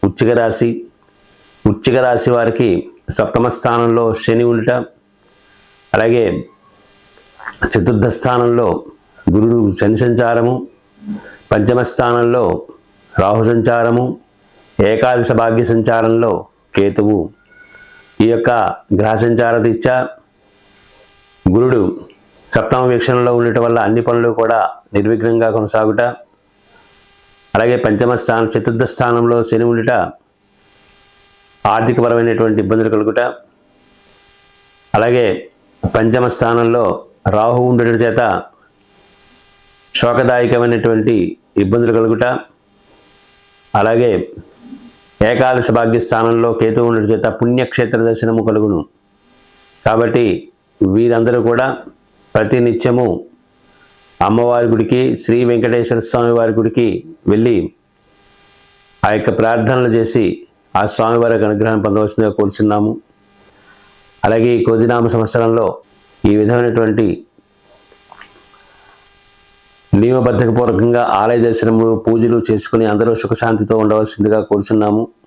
వృచ్చిక రాశి వృచ్చిక రాశి వారికి సప్తమ స్థానంలో శని ఉండుట అలాగే చతుర్థ స్థానంలో గురుడు శని సంచారము పంచమ స్థానంలో రాహు సంచారము ఏకాదశ భాగ్య సంచారంలో కేతువు ఈ యొక్క గ్రహ సంచార రీత్యా గురుడు సప్తమ వీక్షణలో ఉండటం వల్ల అన్ని పనులు కూడా నిర్విఘ్నంగా కొనసాగుట అలాగే పంచమ స్థానం చతుర్థ స్థానంలో శని ఉండుట ఆర్థికపరమైనటువంటి ఇబ్బందులు కలుగుట అలాగే పంచమ స్థానంలో రాహు ఉండటం చేత శోకదాయకమైనటువంటి ఇబ్బందులు కలుగుట అలాగే ఏకాదశ భాగ్య స్థానంలో కేతు ఉండటం చేత పుణ్యక్షేత్ర దర్శనము కలుగును కాబట్టి వీరందరూ కూడా ప్రతి నిత్యము అమ్మవారి గుడికి శ్రీ వెంకటేశ్వర స్వామి వారి గుడికి వెళ్ళి ఆ యొక్క ప్రార్థనలు చేసి ఆ స్వామివారి యొక్క అనుగ్రహం పొందవలసిందిగా కోరుచున్నాము అలాగే ఈ కొద్దినామ సంవత్సరంలో ఈ విధమైనటువంటి నియమబద్ధపూర్వకంగా ఆలయ దర్శనములు పూజలు చేసుకుని అందరూ సుఖశాంతితో ఉండవలసిందిగా కోరుచున్నాము